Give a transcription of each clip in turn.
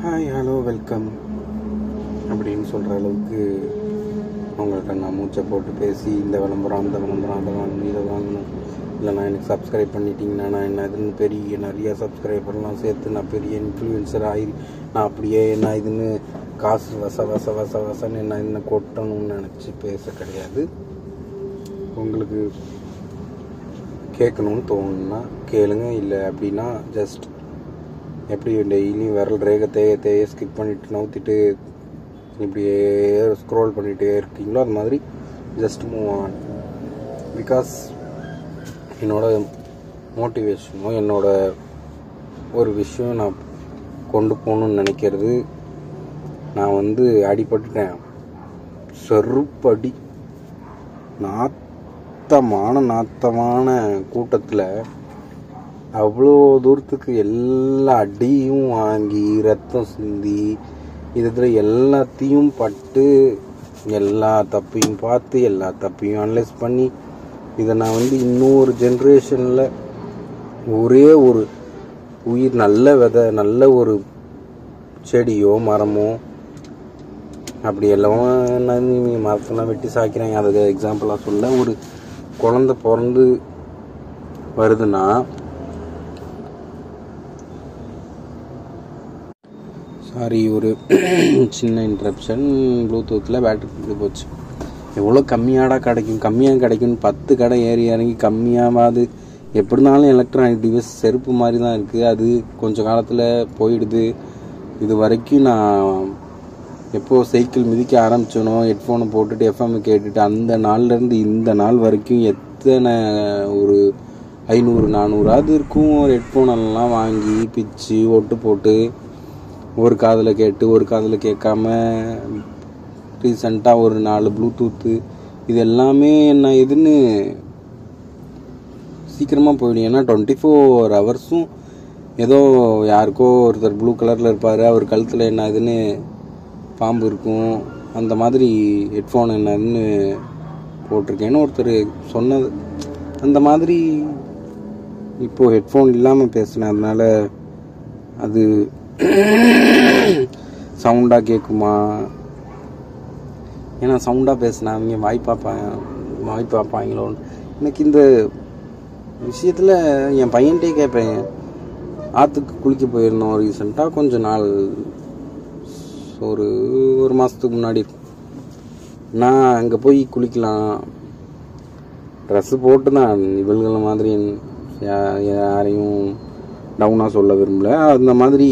hi hello welcome அப்படின்னு சொல்கிற அளவுக்கு அவங்கள்ட்ட நான் மூச்சை போட்டு பேசி இந்த விளம்பரம் அந்த விளம்பரம் அதை வாங்கணும் இதை வாங்கணும் இல்லைனா எனக்கு சப்ஸ்கிரைப் பண்ணிட்டீங்கன்னா நான் என்ன இதுன்னு பெரிய நிறைய சப்ஸ்கிரைபர்லாம் சேர்த்து நான் பெரிய இன்ஃப்ளூயன்சர் ஆகி நான் அப்படியே என்ன இதுன்னு காசு வச வச வச வசன்னு என்ன என்ன கொட்டணும்னு நினச்சி பேச கிடையாது உங்களுக்கு கேட்கணும்னு தோணுன்னா கேளுங்க இல்லை அப்படின்னா ஜஸ்ட் எப்படி டெய்லியும் விரல் ரேகை தேய தேய ஸ்கிப் பண்ணிட்டு நவுத்திட்டு இப்படியே ஸ்க்ரோல் பண்ணிகிட்டே இருக்கீங்களோ அது மாதிரி ஜஸ்ட் மூவ் ஆன் பிகாஸ் என்னோட மோட்டிவேஷனோ என்னோட ஒரு விஷயம் நான் கொண்டு போகணுன்னு நினைக்கிறது நான் வந்து அடிபட்டுட்டேன் செருப்படி நாத்தமான நாத்தமான கூட்டத்தில் அவ்வளோ தூரத்துக்கு எல்லா அடியும் வாங்கி ரத்தம் சிந்தி இதில் எல்லாத்தையும் பட்டு எல்லா தப்பையும் பார்த்து எல்லா தப்பையும் அனலைஸ் பண்ணி இதை நான் வந்து இன்னொரு ஜென்ரேஷனில் ஒரே ஒரு உயிர் நல்ல விதை நல்ல ஒரு செடியோ மரமோ அப்படி எல்லாம் நான் மரத்தெல்லாம் வெட்டி சாய்க்கிறாங்க அதுக்கு எக்ஸாம்பிளாக சொல்ல ஒரு குழந்த பிறந்து வருதுன்னா சாரி ஒரு சின்ன இன்ட்ரப்ஷன் ப்ளூடூத்தில் பேட்டரி இது போச்சு எவ்வளோ கம்மியாடா கிடைக்கும் கம்மியாக கிடைக்கும்னு பத்து கடை ஏறி இறங்கி கம்மியாகாது எப்படி இருந்தாலும் எலக்ட்ரானிக் டிவைஸ் செருப்பு மாதிரி தான் இருக்குது அது கொஞ்சம் காலத்தில் போயிடுது இது வரைக்கும் நான் எப்போ சைக்கிள் மிதிக்க ஆரம்பிச்சனோ ஹெட்ஃபோனை போட்டுட்டு எஃப்எம் கேட்டுட்டு அந்த நாள்லேருந்து இந்த நாள் வரைக்கும் எத்தனை ஒரு ஐநூறு நானூறாவது இருக்கும் ஒரு ஹெட்ஃபோன் எல்லாம் வாங்கி பிச்சு ஒட்டு போட்டு ஒரு காதில் கேட்டு ஒரு காதில் கேட்காம ரீசண்டாக ஒரு நாலு ப்ளூடூத்து இது எல்லாமே என்ன இதுன்னு சீக்கிரமாக போயிடும் ஏன்னா டுவெண்ட்டி ஃபோர் ஹவர்ஸும் ஏதோ யாருக்கோ ஒருத்தர் ப்ளூ கலரில் இருப்பார் அவர் கழுத்தில் என்ன இதுன்னு பாம்பு இருக்கும் அந்த மாதிரி ஹெட்ஃபோன் என்னன்னு போட்டிருக்கேன்னு ஒருத்தர் சொன்னது அந்த மாதிரி இப்போது ஹெட்ஃபோன் இல்லாமல் பேசினேன் அதனால அது சவுண்டாக கேட்குமா ஏன்னா சவுண்டாக பேசினா அவங்க வாய் பார்ப்பாங்க வாய் பார்ப்பாங்களோன்னு எனக்கு இந்த விஷயத்தில் என் பையன்கிட்டே கேட்பேன் ஆற்றுக்கு குளிக்க போயிருந்தோம் ரீசெண்டாக கொஞ்ச நாள் ஒரு ஒரு மாதத்துக்கு முன்னாடி நான் அங்கே போய் குளிக்கலாம் ட்ரெஸ்ஸு போட்டு தான் இவள்களை மாதிரி யா- யாரையும் டவுனாக சொல்ல விரும்பல அந்த மாதிரி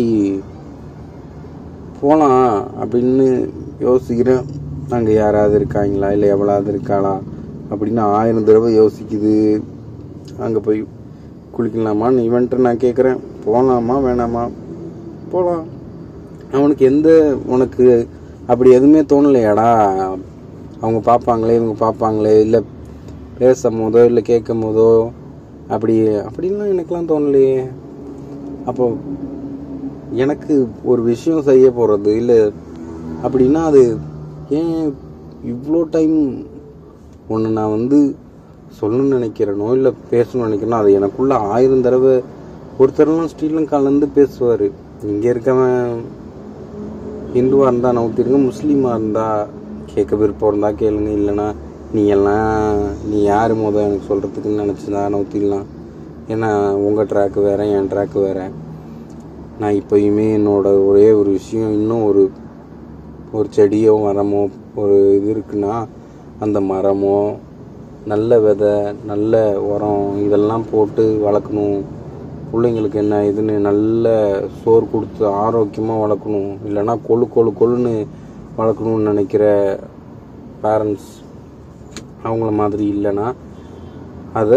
போகலாம் அப்படின்னு யோசிக்கிறேன் அங்கே யாராவது இருக்காங்களா இல்லை எவ்வளோது இருக்காளா அப்படின்னு ஆயிரம் தடவை யோசிக்குது அங்கே போய் குளிக்கலாமான்னு இவன்ட்டு நான் கேட்குறேன் போகலாமா வேணாமா போகலாம் அவனுக்கு எந்த உனக்கு அப்படி எதுவுமே தோணலையாடா அவங்க பார்ப்பாங்களே இவங்க பார்ப்பாங்களே இல்லை பேசும் போதோ இல்லை கேட்கும் போதோ அப்படி அப்படின்லாம் எனக்கெலாம் தோணலையே அப்போ எனக்கு ஒரு விஷயம் செய்ய போகிறது இல்லை அப்படின்னா அது ஏன் இவ்வளோ டைம் ஒன்று நான் வந்து சொல்லணும்னு நினைக்கிறேனோ இல்லை பேசணும்னு நினைக்கிறேனோ அது எனக்குள்ள ஆயிரம் தடவை ஒருத்தர்லாம் ஸ்ரீலங்காலேருந்து பேசுவார் இங்கே இருக்கவன் ஹிந்துவாக இருந்தால் நவுத்திருங்க முஸ்லீமாக இருந்தால் கேட்க விருப்பம் இருந்தால் கேளுங்க இல்லைன்னா நீ எல்லாம் நீ யார் முத எனக்கு சொல்கிறதுக்குன்னு நினச்சிதா நவுத்திடலாம் ஏன்னா உங்கள் ட்ராக்கு வேறு என் ட்ராக்கு வேறு நான் இப்போயுமே என்னோட ஒரே ஒரு விஷயம் இன்னும் ஒரு ஒரு செடியோ மரமோ ஒரு இது இருக்குன்னா அந்த மரமோ நல்ல விதை நல்ல உரம் இதெல்லாம் போட்டு வளர்க்கணும் பிள்ளைங்களுக்கு என்ன இதுன்னு நல்ல சோறு கொடுத்து ஆரோக்கியமாக வளர்க்கணும் இல்லைன்னா கொழு கொழு கொழுன்னு வளர்க்கணும்னு நினைக்கிற பேரண்ட்ஸ் அவங்கள மாதிரி இல்லைன்னா அதை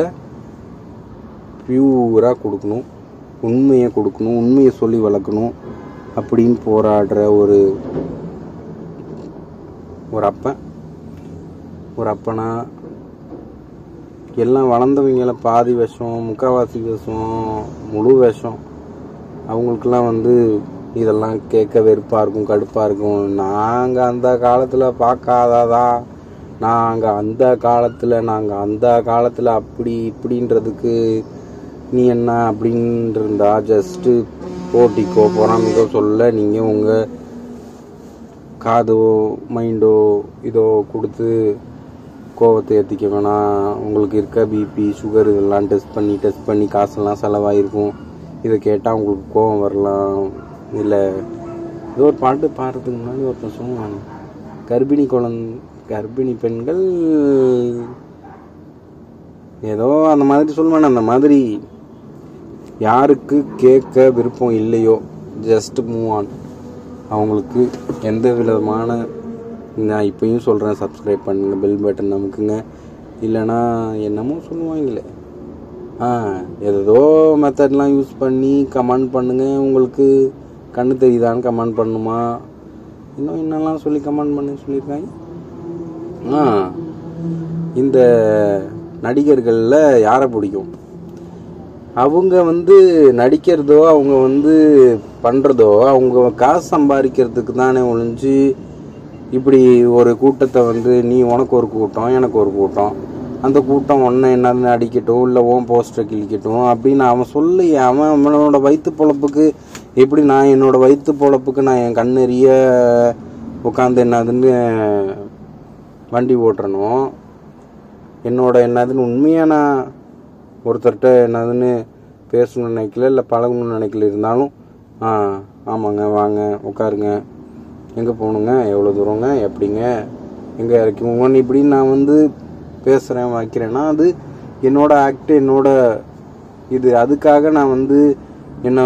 பியூராக கொடுக்கணும் உண்மையை கொடுக்கணும் உண்மையை சொல்லி வளர்க்கணும் அப்படின்னு போராடுற ஒரு ஒரு அப்பன் ஒரு அப்பனா எல்லாம் வளர்ந்தவங்கள பாதி விஷம் முக்கால்வாசி விஷம் முழு விஷம் அவங்களுக்கெல்லாம் வந்து இதெல்லாம் கேட்க வெறுப்பாக இருக்கும் கடுப்பாக இருக்கும் நாங்கள் அந்த காலத்தில் பார்க்காததா நாங்கள் அந்த காலத்தில் நாங்கள் அந்த காலத்தில் அப்படி இப்படின்றதுக்கு நீ என்ன அப்படின்னு இருந்தா ஜஸ்ட்டு போட்டிக்கோ பொறாமைக்கோ சொல்ல நீங்கள் உங்கள் காதோ மைண்டோ இதோ கொடுத்து கோவத்தை ஏற்றிக்க வேணாம் உங்களுக்கு இருக்க பிபி சுகர் இதெல்லாம் டெஸ்ட் பண்ணி டெஸ்ட் பண்ணி காசெல்லாம் செலவாயிருக்கும் இதை கேட்டால் உங்களுக்கு கோவம் வரலாம் இல்லை ஏதோ ஒரு பாட்டு பாடுறதுக்கு முன்னாடி ஒருத்தன் சொல்லுவாங்க கர்ப்பிணி குழந் கர்ப்பிணி பெண்கள் ஏதோ அந்த மாதிரி சொல்லுவானே அந்த மாதிரி யாருக்கு கேட்க விருப்பம் இல்லையோ ஜஸ்ட் மூவ் ஆன் அவங்களுக்கு எந்த விதமான நான் இப்பயும் சொல்கிறேன் சப்ஸ்கிரைப் பண்ணுங்க பெல் பட்டன் நமக்குங்க இல்லைன்னா என்னமோ சொல்லுவாங்களே ஆ ஏதோ மெத்தட்லாம் யூஸ் பண்ணி கமெண்ட் பண்ணுங்க உங்களுக்கு கண்ணு தெரியுதான்னு கமெண்ட் பண்ணுமா இன்னும் என்னெல்லாம் சொல்லி கமெண்ட் பண்ணு சொல்லியிருக்காங்க ஆ இந்த நடிகர்களில் யாரை பிடிக்கும் அவங்க வந்து நடிக்கிறதோ அவங்க வந்து பண்ணுறதோ அவங்க காசு சம்பாதிக்கிறதுக்கு தானே ஒழிஞ்சு இப்படி ஒரு கூட்டத்தை வந்து நீ உனக்கு ஒரு கூட்டம் எனக்கு ஒரு கூட்டம் அந்த கூட்டம் ஒன்றை என்னன்னு அடிக்கட்டும் இல்லை ஓன் போஸ்டரை கிழிக்கட்டும் அப்படின்னு அவன் சொல்லி அவன் அவனோட வயிற்று பொழப்புக்கு எப்படி நான் என்னோட வயிற்று பொழப்புக்கு நான் என் கண்ணெறிய உட்காந்து என்னதுன்னு வண்டி ஓட்டுறனோ என்னோட என்னதுன்னு உண்மையாக நான் ஒருத்தர்கிட்ட என்னதுன்னு பேசணும்னு நினைக்கல இல்லை பழகணும்னு நினைக்கல இருந்தாலும் ஆ ஆமாங்க வாங்க உட்காருங்க எங்கே போகணுங்க எவ்வளோ தூரங்க எப்படிங்க எங்கே இறக்கிவோங்கன்னு இப்படி நான் வந்து பேசுகிறேன் வைக்கிறேன்னா அது என்னோட ஆக்ட் என்னோட இது அதுக்காக நான் வந்து என்ன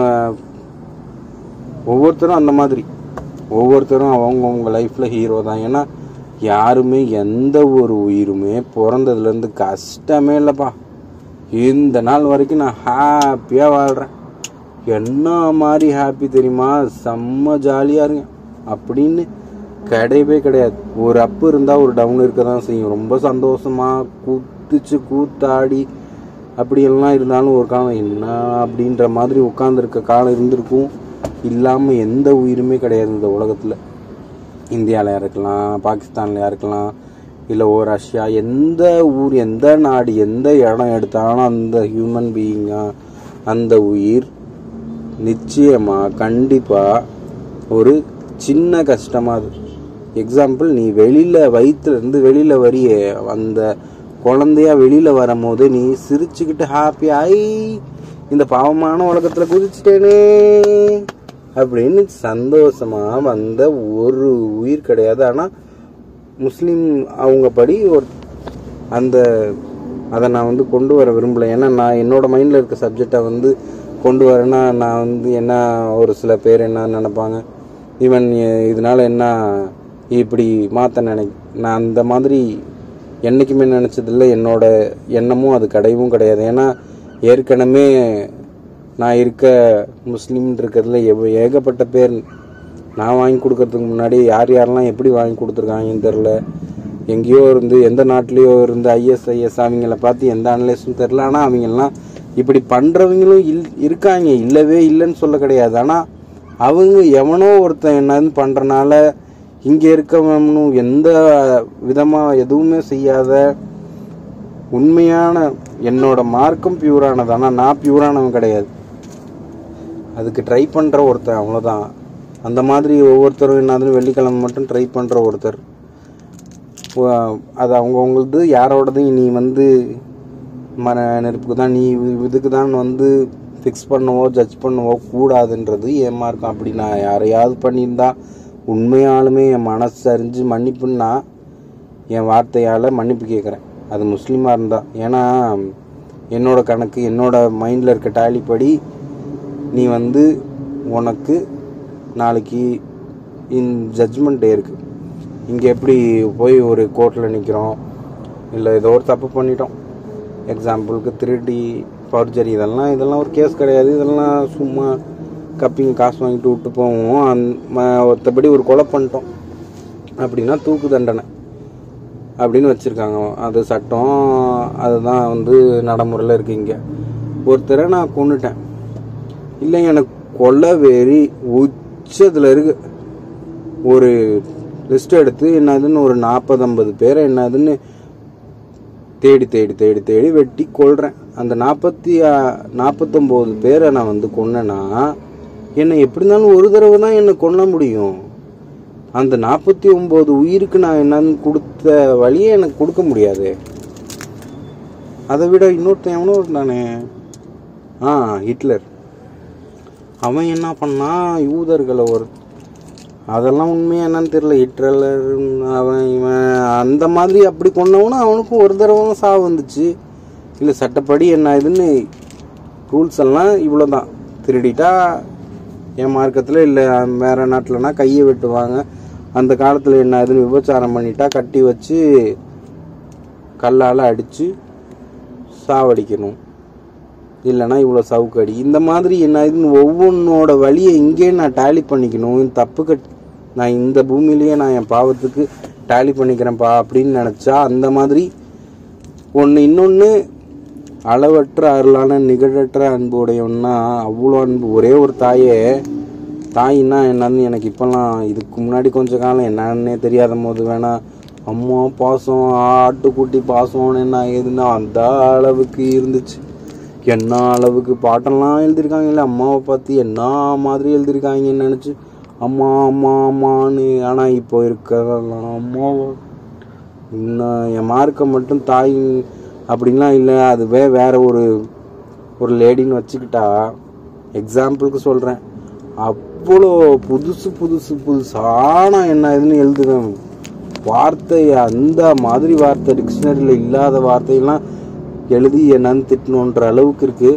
ஒவ்வொருத்தரும் அந்த மாதிரி ஒவ்வொருத்தரும் அவங்கவுங்க லைஃப்பில் ஹீரோ தான் ஏன்னா யாருமே எந்த ஒரு உயிருமே பிறந்ததுலேருந்து கஷ்டமே இல்லைப்பா இந்த நாள் வரைக்கும் நான் ஹாப்பியாக வாழ்கிறேன் என்ன மாதிரி ஹாப்பி தெரியுமா செம்ம ஜாலியாக இருங்க அப்படின்னு கிடையவே கிடையாது ஒரு அப்பு இருந்தால் ஒரு டவுன் இருக்க தான் செய்யும் ரொம்ப சந்தோஷமாக கூத்துச்சு கூத்தாடி அப்படியெல்லாம் இருந்தாலும் ஒரு காலம் என்ன அப்படின்ற மாதிரி உட்காந்துருக்க காலம் இருந்திருக்கும் இல்லாமல் எந்த உயிருமே கிடையாது இந்த உலகத்தில் இந்தியாவில் இருக்கலாம் பாகிஸ்தானில் இருக்கலாம் இல்லை ஓ ரஷ்யா எந்த ஊர் எந்த நாடு எந்த இடம் எடுத்தாலும் அந்த ஹியூமன் பீயிங்கா அந்த உயிர் நிச்சயமாக கண்டிப்பாக ஒரு சின்ன கஷ்டமாக அது எக்ஸாம்பிள் நீ வெளியில் வயிற்றுலேருந்து வெளியில் வரிய அந்த குழந்தையா வெளியில் வரும்போது நீ சிரிச்சுக்கிட்டு ஹாப்பி ஆயி இந்த பாவமான உலகத்தில் குதிச்சிட்டேனே அப்படின்னு சந்தோஷமா வந்த ஒரு உயிர் கிடையாது ஆனால் முஸ்லீம் அவங்க படி ஒரு அந்த அதை நான் வந்து கொண்டு வர விரும்பல ஏன்னா நான் என்னோட மைண்டில் இருக்க சப்ஜெக்டை வந்து கொண்டு வரேன்னா நான் வந்து என்ன ஒரு சில பேர் என்ன நினைப்பாங்க ஈவன் இதனால என்ன இப்படி மாற்ற நினை நான் அந்த மாதிரி என்றைக்குமே நினச்சதில்ல என்னோட எண்ணமும் அது கிடையவும் கிடையாது ஏன்னா ஏற்கனவே நான் இருக்க முஸ்லீம் இருக்கிறதுல எவ் ஏகப்பட்ட பேர் நான் வாங்கி கொடுக்கறதுக்கு முன்னாடி யார் யாரெல்லாம் எப்படி வாங்கி கொடுத்துருக்காங்கன்னு தெரில எங்கேயோ இருந்து எந்த நாட்டிலேயோ இருந்து ஐஎஸ்ஐஎஸ் அவங்கள பார்த்து எந்த அனலைஸும் தெரில ஆனால் அவங்கெல்லாம் இப்படி பண்ணுறவங்களும் இல் இருக்காங்க இல்லவே இல்லைன்னு சொல்ல கிடையாது ஆனால் அவங்க எவனோ ஒருத்தன் என்னன்னு பண்ணுறனால இங்கே இருக்கவனும் எந்த விதமாக எதுவுமே செய்யாத உண்மையான என்னோட மார்க்கம் பியூரானது ஆனால் நான் பியூரானவன் கிடையாது அதுக்கு ட்ரை பண்ணுற ஒருத்தன் அவ்வளோதான் அந்த மாதிரி ஒவ்வொருத்தரும் என்னதுன்னு வெள்ளிக்கிழமை மட்டும் ட்ரை பண்ணுற ஒருத்தர் வ- அது அவங்கவுங்களது யாரோடது நீ வந்து மர நெருப்புக்கு தான் நீ இதுக்கு தான் வந்து ஃபிக்ஸ் பண்ணவோ ஜட்ஜ் பண்ணவோ கூடாதுன்றது என் மார்க்கம் அப்படி நான் யாரையாவது பண்ணியிருந்தா உண்மையாலுமே என் மனசு அறிஞ்சு மன்னிப்புன்னா என் வார்த்தையால் மன்னிப்பு கேட்குறேன் அது முஸ்லீமாக இருந்தால் ஏன்னா என்னோட கணக்கு என்னோட மைண்டில் இருக்க டேலி படி நீ வந்து உனக்கு நாளைக்கு இன் ஜட்ஜ்மெண்ட் டே இருக்குது இங்கே எப்படி போய் ஒரு கோர்ட்டில் நிற்கிறோம் இல்லை ஏதோ ஒரு தப்பு பண்ணிட்டோம் எக்ஸாம்பிளுக்கு திருடி ஃபர்ஜரி இதெல்லாம் இதெல்லாம் ஒரு கேஸ் கிடையாது இதெல்லாம் சும்மா கப்பிங்க காசு வாங்கிட்டு விட்டு போவோம் அந் ம- ஒருத்தபடி ஒரு கொலை பண்ணிட்டோம் அப்படின்னா தூக்கு தண்டனை அப்படின்னு வச்சுருக்காங்க அது சட்டம் அதுதான் வந்து நடைமுறையில் இருக்கு இங்கே ஒருத்தரை நான் கொண்டுட்டேன் இல்லைங்க எனக்கு கொலை வெறி உச்சத்தில் இருக்கு ஒரு லிஸ்ட் எடுத்து என்னதுன்னு ஒரு நாற்பது ஐம்பது பேரை என்னதுன்னு தேடி தேடி தேடி தேடி வெட்டி கொள்றேன் அந்த நாற்பத்தி நாற்பத்தொம்போது பேரை நான் வந்து கொன்னேன்னா என்னை எப்படி இருந்தாலும் ஒரு தடவை தான் என்னை கொல்ல முடியும் அந்த நாற்பத்தி ஒம்பது உயிருக்கு நான் என்னன்னு கொடுத்த வழியை எனக்கு கொடுக்க முடியாது அதை விட இன்னொருத்தன் எவனோ இருந்தானே ஆ ஹிட்லர் அவன் என்ன பண்ணான் யூதர்களை ஒரு அதெல்லாம் உண்மையா என்னன்னு தெரியல ஹிட்லர் அவன் இவன் அந்த மாதிரி அப்படி கொண்டவனும் அவனுக்கும் ஒரு தடவை தான் சாவு வந்துச்சு இல்லை சட்டப்படி என்ன இதுன்னு ரூல்ஸ் எல்லாம் இவ்வளோ தான் திருடிட்டா என் மார்க்கத்தில் இல்லை வேற நாட்டிலனா கையை வெட்டுவாங்க அந்த காலத்தில் என்ன இதுன்னு விபச்சாரம் பண்ணிட்டா கட்டி வச்சு கல்லால் அடித்து சாவடிக்கணும் இல்லைன்னா இவ்வளோ சவுக்கடி இந்த மாதிரி என்ன இதுன்னு ஒவ்வொன்றோட வழியை இங்கே நான் டேலி பண்ணிக்கணும் தப்பு கட் நான் இந்த பூமியிலேயே நான் என் பாவத்துக்கு டேலி பண்ணிக்கிறேன்ப்பா அப்படின்னு நினச்சா அந்த மாதிரி ஒன்று இன்னொன்று அளவற்ற அருளான நிகழற்ற அன்புடையவன்னா அவ்வளோ அன்பு ஒரே ஒரு தாயே தாயின்னா என்னன்னு எனக்கு இப்போல்லாம் இதுக்கு முன்னாடி கொஞ்ச காலம் என்னன்னே தெரியாத போது வேணா அம்மா பாசம் ஆட்டுக்குட்டி பாசம்னு என்ன ஏதுன்னா அந்த அளவுக்கு இருந்துச்சு என்ன அளவுக்கு பாட்டெல்லாம் எழுதியிருக்காங்க இல்லை அம்மாவை பற்றி என்ன மாதிரி எழுதியிருக்காங்கன்னு நினச்சி அம்மா அம்மா அம்மான்னு ஆனால் இப்போ இருக்கிறதெல்லாம் அம்மாவா இன்னும் என் மார்க்கை மட்டும் தாய் அப்படின்லாம் இல்லை அதுவே வேற ஒரு ஒரு லேடின்னு வச்சுக்கிட்டா எக்ஸாம்பிளுக்கு சொல்கிறேன் அவ்வளோ புதுசு புதுசு புதுசான என்ன இதுன்னு எழுதுவேன் வார்த்தை அந்த மாதிரி வார்த்தை டிக்ஷனரியில் இல்லாத வார்த்தையெல்லாம் எழுதி என்னன்னு திட்டணுன்ற அளவுக்கு இருக்குது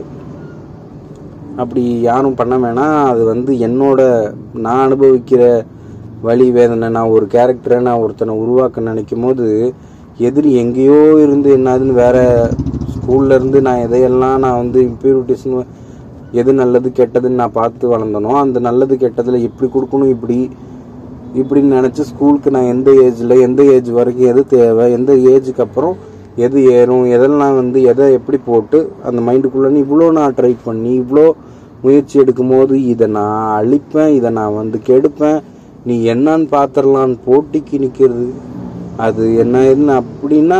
அப்படி யாரும் பண்ண வேணாம் அது வந்து என்னோட நான் அனுபவிக்கிற வலி வேதனை நான் ஒரு கேரக்டரை நான் ஒருத்தனை உருவாக்க நினைக்கும் போது எதிரி எங்கேயோ இருந்து என்னதுன்னு வேற ஸ்கூல்ல இருந்து நான் எதையெல்லாம் நான் வந்து இம்ப்யூரிட்டிஸ்னு எது நல்லது கெட்டதுன்னு நான் பார்த்து வளர்ந்தனோ அந்த நல்லது கெட்டதில் இப்படி கொடுக்கணும் இப்படி இப்படின்னு நினச்சி ஸ்கூலுக்கு நான் எந்த ஏஜில் எந்த ஏஜ் வரைக்கும் எது தேவை எந்த ஏஜுக்கு அப்புறம் எது ஏறும் எதெல்லாம் வந்து எதை எப்படி போட்டு அந்த மைண்டுக்குள்ளே இவ்வளோ நான் ட்ரை பண்ணி இவ்வளோ முயற்சி எடுக்கும் போது இதை நான் அழிப்பேன் இதை நான் வந்து கெடுப்பேன் நீ என்னன்னு பார்த்துடலான்னு போட்டிக்கு நிற்கிறது அது என்ன என்ன அப்படின்னா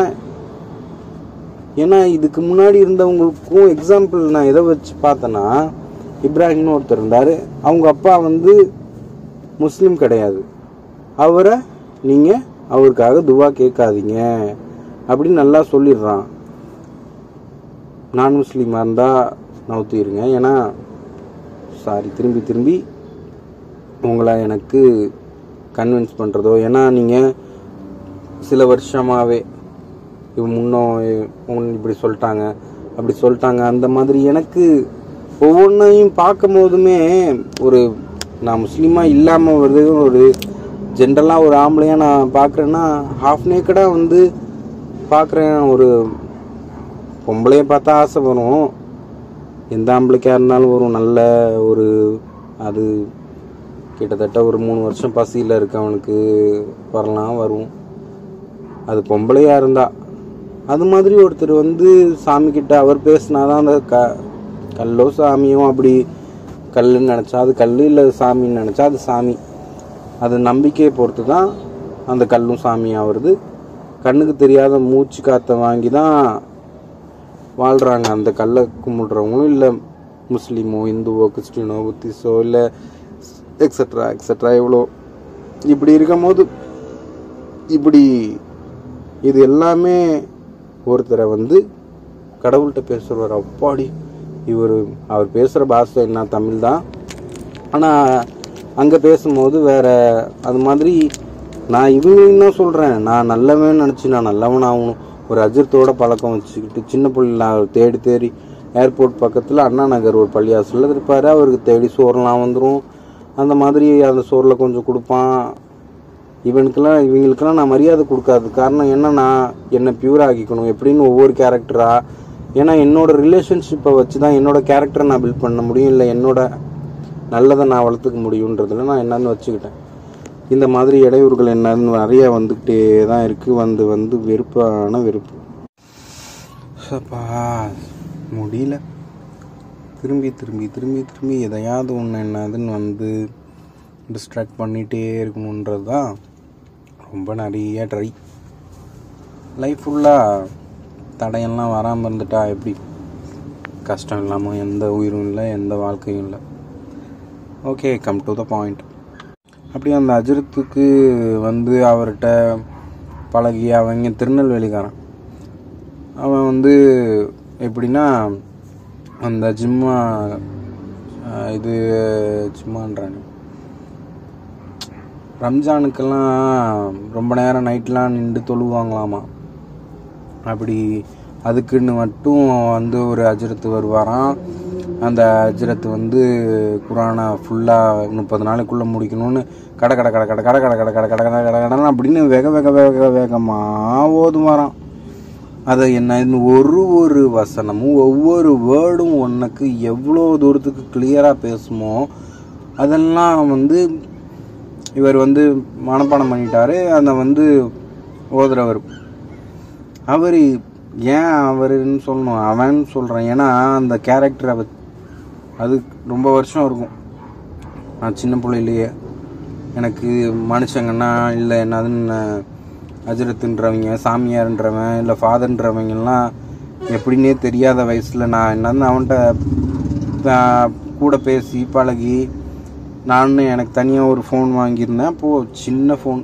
ஏன்னா இதுக்கு முன்னாடி இருந்தவங்களுக்கும் எக்ஸாம்பிள் நான் எதை வச்சு பார்த்தேன்னா இப்ராஹிம்னு ஒருத்தர் இருந்தார் அவங்க அப்பா வந்து முஸ்லீம் கிடையாது அவரை நீங்கள் அவருக்காக துவா கேட்காதீங்க அப்படின்னு நல்லா சொல்லிடுறான் நான் முஸ்லீமாக இருந்தால் நவுத்திடுங்க ஏன்னா சாரி திரும்பி திரும்பி உங்களை எனக்கு கன்வின்ஸ் பண்ணுறதோ ஏன்னா நீங்கள் சில வருஷமாகவே முன்னோ முன் இப்படி சொல்லிட்டாங்க அப்படி சொல்லிட்டாங்க அந்த மாதிரி எனக்கு ஒவ்வொன்றையும் பார்க்கும் போதுமே ஒரு நான் முஸ்லீமாக இல்லாமல் வருது ஒரு ஜென்ரலாக ஒரு ஆம்பளையாக நான் பார்க்குறேன்னா ஹாஃப் நேக்கடாக வந்து பார்க்குறேன் ஒரு பொம்பளைய பார்த்தா ஆசை வரும் எந்த ஆம்பளைக்காக இருந்தாலும் வரும் நல்ல ஒரு அது கிட்டத்தட்ட ஒரு மூணு வருஷம் பசியில் இருக்கவனுக்கு வரலாம் வரும் அது பொம்பளையாக இருந்தா அது மாதிரி ஒருத்தர் வந்து சாமி கிட்ட அவர் பேசினாதான் அந்த க கல்லோ சாமியோ அப்படி கல்லுன்னு நினச்சா அது கல் இல்லை சாமின்னு நினச்சா அது சாமி அது நம்பிக்கையை பொறுத்து தான் அந்த கல்லும் சாமியாக வருது கண்ணுக்கு தெரியாத மூச்சு காற்றை வாங்கி தான் வாழ்கிறாங்க அந்த கல்லை கும்பிடுறவங்களும் இல்லை முஸ்லீமோ இந்துவோ கிறிஸ்டினோ புத்திஸோ இல்லை எக்ஸட்ரா எக்ஸட்ரா இவ்வளோ இப்படி இருக்கும்போது இப்படி இது எல்லாமே ஒருத்தரை வந்து கடவுள்கிட்ட பேசுகிறவர் அப்பாடி இவர் அவர் பேசுகிற பாஷை என்ன தமிழ் தான் ஆனால் அங்கே பேசும்போது வேற அது மாதிரி நான் இவங்களையும் தான் சொல்கிறேன் நான் நல்லவன் நினச்சி நான் நல்லவன் ஆகணும் ஒரு அஜித்தோட பழக்கம் வச்சுக்கிட்டு சின்ன பிள்ளைல அவர் தேடி தேடி ஏர்போர்ட் பக்கத்தில் அண்ணா நகர் ஒரு பள்ளியாசலில் இருப்பார் அவருக்கு தேடி சோறுலாம் வந்துடும் அந்த மாதிரி அந்த சோறில் கொஞ்சம் கொடுப்பான் இவனுக்கெல்லாம் இவங்களுக்கெல்லாம் நான் மரியாதை கொடுக்காது காரணம் என்னன்னா என்னை பியூர் ஆக்கிக்கணும் எப்படின்னு ஒவ்வொரு கேரக்டரா ஏன்னா என்னோட ரிலேஷன்ஷிப்பை வச்சு தான் என்னோட கேரக்டரை நான் பில்ட் பண்ண முடியும் இல்லை என்னோட நல்லதை நான் வளர்த்துக்க முடியுன்றதுல நான் என்னன்னு வச்சுக்கிட்டேன் இந்த மாதிரி இடையூறுகள் என்னன்னு நிறைய வந்துக்கிட்டே தான் இருக்குது வந்து வந்து வெறுப்பான வெறுப்பு அப்பா முடியல திரும்பி திரும்பி திரும்பி திரும்பி எதையாவது ஒன்று என்னதுன்னு வந்து டிஸ்ட்ராக்ட் பண்ணிகிட்டே இருக்கணுன்றது தான் ரொம்ப நிறைய ட்ரை லைஃப் ஃபுல்லாக தடையெல்லாம் வராமல் இருந்துட்டா எப்படி கஷ்டம் இல்லாமல் எந்த உயிரும் இல்லை எந்த வாழ்க்கையும் இல்லை okay come to the point அப்படியே அந்த அஜிரத்துக்கு வந்து அவர்கிட்ட பழகி அவங்க திருநெல்வேலிக்காரன் அவன் வந்து எப்படின்னா அந்த ஜிம்மா அஹ், இது ஜிம்மான்றானு ரம்ஜானுக்கெல்லாம் ரொம்ப நேரம் நைட்லாம் நின்று தொழுவாங்களாமா அப்படி அதுக்குன்னு மட்டும் வந்து ஒரு அஜரத்து வருவாராம் அந்த அஜரத்து வந்து குரானை ஃபுல்லாக முப்பது நாளைக்குள்ளே முடிக்கணும்னு கட கட கட கட கட கட கட கட கட கட கட கடன்னு அப்படின்னு வேக வேக வேக வேகமாக ஓதுவாராம் அதை என்ன இன்னும் ஒரு ஒரு வசனமும் ஒவ்வொரு வேர்டும் உனக்கு எவ்வளோ தூரத்துக்கு கிளியராக பேசுமோ அதெல்லாம் வந்து இவர் வந்து மனப்பாடம் பண்ணிட்டாரு அந்த வந்து ஓதுறவர் அவர் ஏன் அவருன்னு சொல்லணும் அவன் சொல்கிறேன் ஏன்னா அந்த கேரக்டர் அவ அது ரொம்ப வருஷம் இருக்கும் நான் சின்ன பிள்ளையிலேயே எனக்கு மனுஷங்கன்னா இல்லை என்னதுன்னு அஜரத்துன்றவங்க சாமியார்ன்றவன் இல்லை ஃபாதர்ன்றவங்கெல்லாம் எப்படின்னே தெரியாத வயசில் நான் என்னன்னு அவன்கிட்ட ஆஹ், கூட பேசி பழகி நான் எனக்கு தனியாக ஒரு ஃபோன் வாங்கியிருந்தேன் அப்போது சின்ன ஃபோன்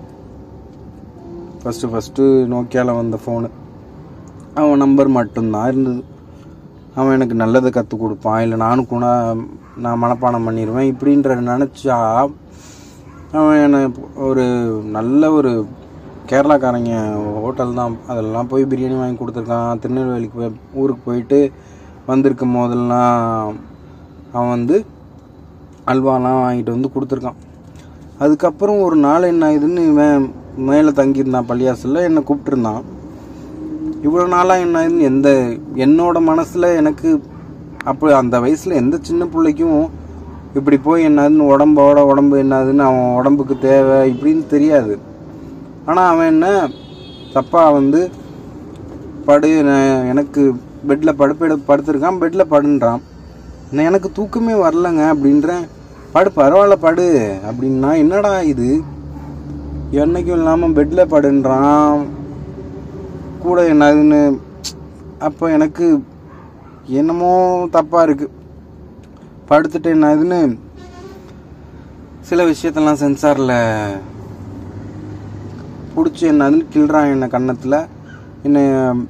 ஃபஸ்ட்டு ஃபஸ்ட்டு நோக்கியாவில் வந்த ஃபோனு அவன் நம்பர் மட்டும்தான் இருந்தது அவன் எனக்கு நல்லதை கற்றுக் கொடுப்பான் இல்லை நானும் கூட நான் மனப்பாடம் பண்ணிடுவேன் இப்படின்ற நினச்சா அவன் என்னை ஒரு நல்ல ஒரு கேரளாக்காரங்க ஹோட்டல் தான் அதெல்லாம் போய் பிரியாணி வாங்கி கொடுத்துருக்கான் திருநெல்வேலிக்கு போய் ஊருக்கு போயிட்டு வந்திருக்கும் போதெல்லாம் அவன் வந்து அல்வாலாம் வாங்கிட்டு வந்து கொடுத்துருக்கான் அதுக்கப்புறம் ஒரு நாள் என்ன ஆகுதுன்னு இவன் மேலே தங்கியிருந்தான் பள்ளியாசலில் என்னை கூப்பிட்டுருந்தான் இவ்வளோ நாளாக என்ன ஆகுதுன்னு எந்த என்னோட மனசில் எனக்கு அப்போ அந்த வயசில் எந்த சின்ன பிள்ளைக்கும் இப்படி போய் என்னதுன்னு உடம்போட உடம்பு என்னதுன்னு அவன் உடம்புக்கு தேவை இப்படின்னு தெரியாது ஆனால் அவன் என்ன தப்பாக வந்து படு நான் எனக்கு பெட்டில் படுப்பெடு படுத்திருக்கான் பெட்டில் படுன்றான் நான் எனக்கு தூக்கமே வரலங்க அப்படின்றேன் படு பரவாயில்ல படு அப்படின்னா என்னடா இது என்னைக்கும் இல்லாமல் பெட்டில் படுன்றான் கூட என்னதுன்னு அப்போ எனக்கு என்னமோ தப்பாக இருக்குது படுத்துட்டு என்னதுன்னு சில விஷயத்தெல்லாம் சென்சாரில் பிடிச்சி என்னதுன்னு கிள்றான் என்னை கன்னத்தில் என்ன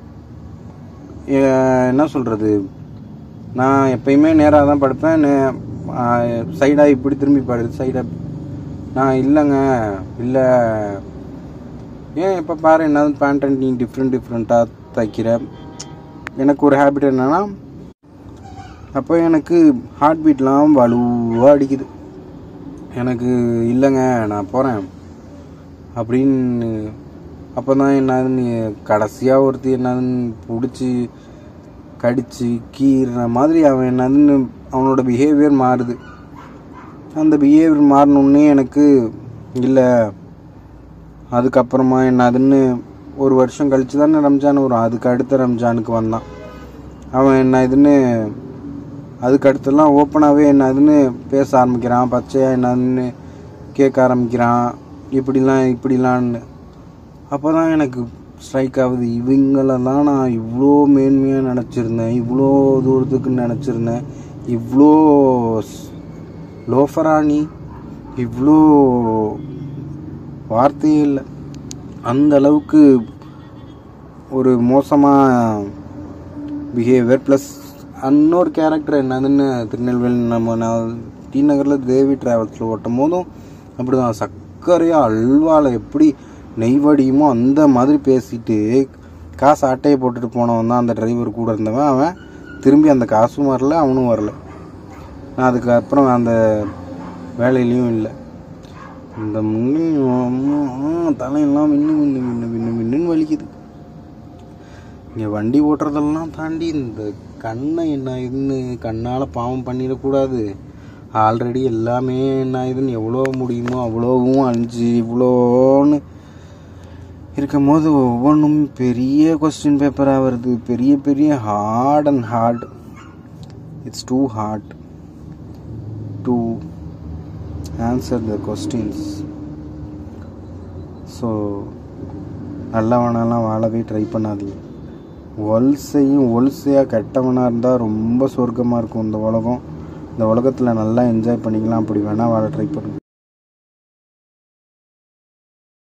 என்ன சொல்கிறது நான் எப்பயுமே நேராக தான் படுப்பேன் சைடாக இப்படி திரும்பி படுது சைடாக நான் இல்லைங்க இல்லை ஏன் இப்போ பாரு என்னது பேண்ட் அண்ட் நீ டிஃப்ரெண்ட் டிஃப்ரெண்ட்டாக தைக்கிற எனக்கு ஒரு ஹேபிட் என்னன்னா அப்போ எனக்கு ஹார்ட் பீட்லாம் வலுவாக அடிக்குது எனக்கு இல்லைங்க நான் போகிறேன் அப்படின்னு அப்போ தான் என்னதுன்னு கடைசியாக ஒருத்தி என்னதுன்னு பிடிச்சி கடிச்சு கீறுற மாதிரி அவன் என்னதுன்னு அவனோட பிஹேவியர் மாறுது அந்த பிஹேவியர் மாறினோடனே எனக்கு இல்லை அதுக்கப்புறமா என்னதுன்னு ஒரு வருஷம் கழிச்சு தானே ரம்ஜான் வரும் அதுக்கு அடுத்த ரம்ஜானுக்கு வந்தான் அவன் என்ன இதுன்னு அதுக்கு அடுத்தெல்லாம் ஓப்பனாகவே என்னதுன்னு பேச ஆரம்பிக்கிறான் பச்சையாக என்னதுன்னு கேட்க ஆரம்பிக்கிறான் இப்படிலாம் இப்படிலான்னு அப்போ தான் எனக்கு ஸ்ட்ரைக் ஆகுது இவங்களெல்லாம் நான் இவ்வளோ மேன்மையாக நினச்சிருந்தேன் இவ்வளோ தூரத்துக்கு நினச்சிருந்தேன் இவ்வளோ லோஃபராணி இவ்வளோ வார்த்தையே இல்லை அந்த அளவுக்கு ஒரு மோசமாக பிஹேவியர் ப்ளஸ் இன்னொரு கேரக்டர் என்னதுன்னு திருநெல்வேலி நம்ம நான் டி நகரில் தேவி ட்ராவல்ஸில் ஓட்டும் போதும் அப்படி தான் சர்க்கரையாக அல்வாவில் எப்படி நெய் வடியுமோ அந்த மாதிரி பேசிட்டு காசு அட்டையை போட்டுட்டு போனவன் தான் அந்த டிரைவர் கூட இருந்தவன் அவன் திரும்பி அந்த காசும் வரல அவனும் வரல நான் அதுக்கப்புறம் அந்த வேலையிலையும் இல்லை இந்த முன்னு தலையெல்லாம் மின்னு மின்னு மின்னு மின்னு மின்னுன்னு வலிக்குது இங்கே வண்டி ஓட்டுறதெல்லாம் தாண்டி இந்த கண்ணை என்ன இதுன்னு கண்ணால் பாவம் பண்ணிடக்கூடாது ஆல்ரெடி எல்லாமே என்ன இதுன்னு எவ்வளோ முடியுமோ அவ்வளோவும் அழிஞ்சு இவ்வளோன்னு இருக்கும் போது ஒவ்வொன்றும் பெரிய கொஸ்டின் பேப்பராக வருது பெரிய பெரிய hard and hard it's too hard to answer the questions so நல்லவனெல்லாம் வாழவே ட்ரை பண்ணாதீங்க ஒல்சையும் ஒல்சையாக கெட்டவனாக இருந்தால் ரொம்ப சொர்க்கமாக இருக்கும் இந்த உலகம் இந்த உலகத்தில் நல்லா என்ஜாய் பண்ணிக்கலாம் அப்படி வேணால் வாழ ட்ரை பண்ணுங்க